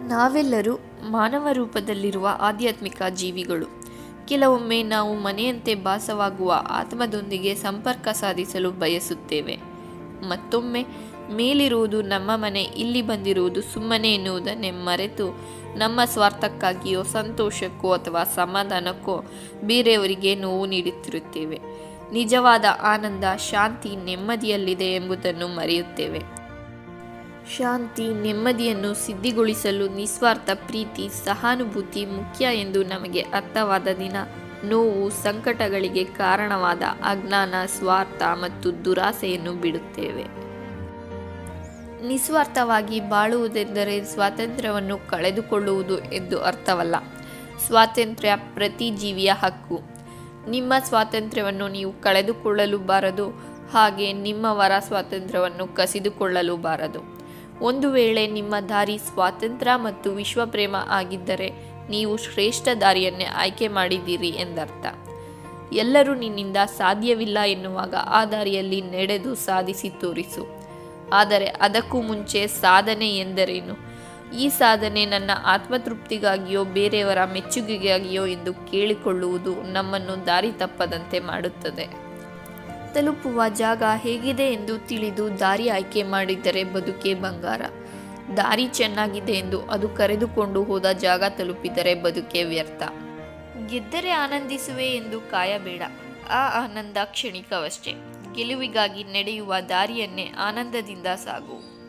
ನಾವೆಲ್ಲರೂ ಮಾನವ ರೂಪದಲ್ಲಿರುವ ಆಧ್ಯಾತ್ಮಿಕ ಜೀವಿಗಳು ಕೆಲವೊಮ್ಮೆ ನಾವು ಮನೆಯಂತೆ ಭಾಸವಾಗುವ ಆತ್ಮದೊಂದಿಗೆ ಸಂಪರ್ಕ ಸಾಧಿಸಲು ಬಯಸುತ್ತೇವೆ ಮತ್ತೊಮ್ಮೆ ಮೇಲಿರುವುದು ನಮ್ಮ ಮನೆ ಇಲ್ಲಿ ಬಂದಿರುವುದು ಸುಮ್ಮನೆ ಎನ್ನುವುದನ್ನೇ ಮರೆತು ನಮ್ಮ ಸ್ವಾರ್ಥಕ್ಕಾಗಿಯೋ ಸಂತೋಷಕ್ಕೋ ಅಥವಾ ಸಮಾಧಾನಕ್ಕೋ ಬೇರೆಯವರಿಗೆ ನೋವು ನೀಡುತ್ತಿರುತ್ತೇವೆ ನಿಜವಾದ ಆನಂದ ಶಾಂತಿ ನೆಮ್ಮದಿಯಲ್ಲಿದೆ ಎಂಬುದನ್ನು ಮರೆಯುತ್ತೇವೆ ಶಾಂತಿ ನೆಮ್ಮದಿಯನ್ನು ಸಿದ್ಧಿಗೊಳಿಸಲು ನಿಸ್ವಾರ್ಥ ಪ್ರೀತಿ ಸಹಾನುಭೂತಿ ಮುಖ್ಯ ಎಂದು ನಮಗೆ ಅರ್ಥವಾದ ದಿನ ನೋವು ಸಂಕಟಗಳಿಗೆ ಕಾರಣವಾದ ಅಜ್ಞಾನ ಸ್ವಾರ್ಥ ಮತ್ತು ದುರಾಸೆಯನ್ನು ಬಿಡುತ್ತೇವೆ ನಿಸ್ವಾರ್ಥವಾಗಿ ಬಾಳುವುದೆಂದರೆ ಸ್ವಾತಂತ್ರ್ಯವನ್ನು ಕಳೆದುಕೊಳ್ಳುವುದು ಎಂದು ಅರ್ಥವಲ್ಲ ಸ್ವಾತಂತ್ರ್ಯ ಪ್ರತಿ ಜೀವಿಯ ಹಕ್ಕು ನಿಮ್ಮ ಸ್ವಾತಂತ್ರ್ಯವನ್ನು ನೀವು ಕಳೆದುಕೊಳ್ಳಲು ಬಾರದು ಹಾಗೆ ನಿಮ್ಮವರ ಸ್ವಾತಂತ್ರ್ಯವನ್ನು ಕಸಿದುಕೊಳ್ಳಲು ಬಾರದು ಒಂದು ವೇಳೆ ನಿಮ್ಮ ದಾರಿ ಸ್ವಾತಂತ್ರ್ಯ ಮತ್ತು ವಿಶ್ವಪ್ರೇಮ ಆಗಿದ್ದರೆ ನೀವು ಶ್ರೇಷ್ಠ ದಾರಿಯನ್ನೇ ಆಯ್ಕೆ ಮಾಡಿದ್ದೀರಿ ಎಂದರ್ಥ ಎಲ್ಲರೂ ನಿನ್ನಿಂದ ಸಾಧ್ಯವಿಲ್ಲ ಎನ್ನುವಾಗ ಆ ದಾರಿಯಲ್ಲಿ ನಡೆದು ಸಾಧಿಸಿ ತೋರಿಸು ಆದರೆ ಅದಕ್ಕೂ ಮುಂಚೆ ಸಾಧನೆ ಎಂದರೇನು ಈ ಸಾಧನೆ ನನ್ನ ಆತ್ಮತೃಪ್ತಿಗಾಗಿಯೋ ಬೇರೆಯವರ ಮೆಚ್ಚುಗೆಗಾಗಿಯೋ ಎಂದು ಕೇಳಿಕೊಳ್ಳುವುದು ನಮ್ಮನ್ನು ದಾರಿ ತಪ್ಪದಂತೆ ಮಾಡುತ್ತದೆ ತಲುಪುವ ಜಾಗ ಹೇಗಿದೆ ಎಂದು ತಿಳಿದು ದಾರಿ ಆಯ್ಕೆ ಮಾಡಿದ್ದರೆ ಬದುಕೇ ಬಂಗಾರ ದಾರಿ ಚೆನ್ನಾಗಿದೆ ಎಂದು ಅದು ಕರೆದುಕೊಂಡು ಹೋದ ಜಾಗ ತಲುಪಿದರೆ ಬದುಕೇ ವ್ಯರ್ಥ ಗೆದ್ದರೆ ಆನಂದಿಸುವೆ ಎಂದು ಕಾಯಬೇಡ ಆ ಆನಂದ ಕ್ಷಣಿಕವಷ್ಟೇ ಗೆಲುವಿಗಾಗಿ ನಡೆಯುವ ದಾರಿಯನ್ನೇ ಆನಂದದಿಂದ ಸಾಗು